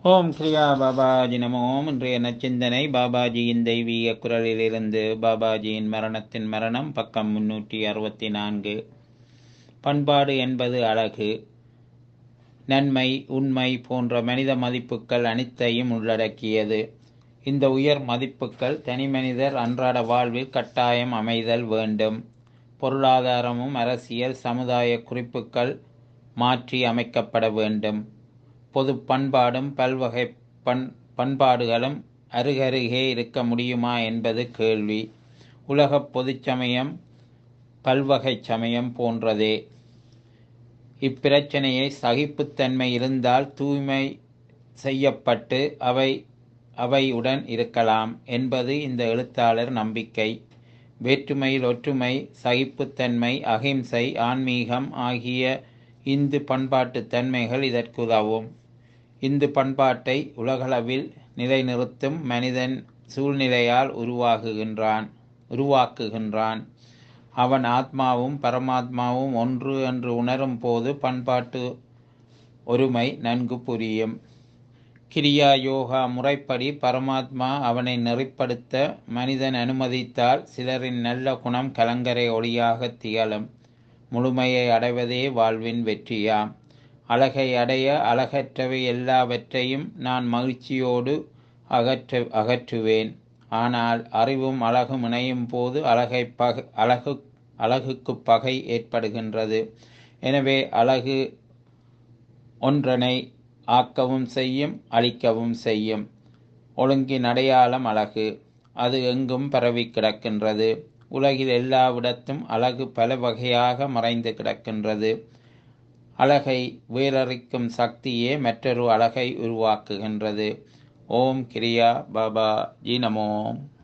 ஓம் கிரியா பாபாஜி நம ஓம் இன்றைய நச்சிந்தனை பாபாஜியின் தெய்வீக குரலிலிருந்து பாபாஜியின் மரணத்தின் மரணம் பக்கம் முன்னூற்றி அறுபத்தி நான்கு பண்பாடு என்பது அழகு நன்மை உண்மை போன்ற மனித மதிப்புகள் அனைத்தையும் உள்ளடக்கியது இந்த உயர் மதிப்புகள் தனிமனிதர் அன்றாட வாழ்வில் கட்டாயம் அமைதல் வேண்டும் பொருளாதாரமும் அரசியல் சமுதாய குறிப்புகள் மாற்றி அமைக்கப்பட வேண்டும் பொது பண்பாடும் பல்வகை பண் பண்பாடுகளும் அருகருகே இருக்க முடியுமா என்பது கேள்வி உலகப் பொதுச் சமயம் பல்வகை சமயம் போன்றதே இப்பிரச்சனையை சகிப்புத்தன்மை இருந்தால் தூய்மை செய்யப்பட்டு அவை அவையுடன் இருக்கலாம் என்பது இந்த எழுத்தாளர் நம்பிக்கை வேற்றுமையில் ஒற்றுமை சகிப்புத்தன்மை அகிம்சை ஆன்மீகம் ஆகிய இந்து பண்பாட்டு தன்மைகள் இதற்கு உதவும் இந்து பண்பாட்டை உலகளவில் நிலைநிறுத்தும் மனிதன் சூழ்நிலையால் உருவாகுகின்றான் உருவாக்குகின்றான் அவன் ஆத்மாவும் பரமாத்மாவும் ஒன்று என்று உணரும் போது பண்பாட்டு ஒருமை நன்கு புரியும் கிரியா யோகா முறைப்படி பரமாத்மா அவனை நெறிப்படுத்த மனிதன் அனுமதித்தால் சிலரின் நல்ல குணம் கலங்கரை ஒளியாக திகழும் முழுமையை அடைவதே வாழ்வின் வெற்றியாம் அழகை அடைய அழகற்றவை எல்லாவற்றையும் நான் மகிழ்ச்சியோடு அகற்ற அகற்றுவேன் ஆனால் அறிவும் அழகும் இணையும் போது அழகை பக அழகு அழகுக்கு பகை ஏற்படுகின்றது எனவே அழகு ஒன்றனை ஆக்கவும் செய்யும் அழிக்கவும் செய்யும் ஒழுங்கின் அடையாளம் அழகு அது எங்கும் பரவி கிடக்கின்றது உலகில் எல்லாவிடத்தும் அழகு பல வகையாக மறைந்து கிடக்கின்றது அழகை வேரறிக்கும் சக்தியே மற்றொரு அழகை உருவாக்குகின்றது ஓம் கிரியா பாபா ஜி நமோம்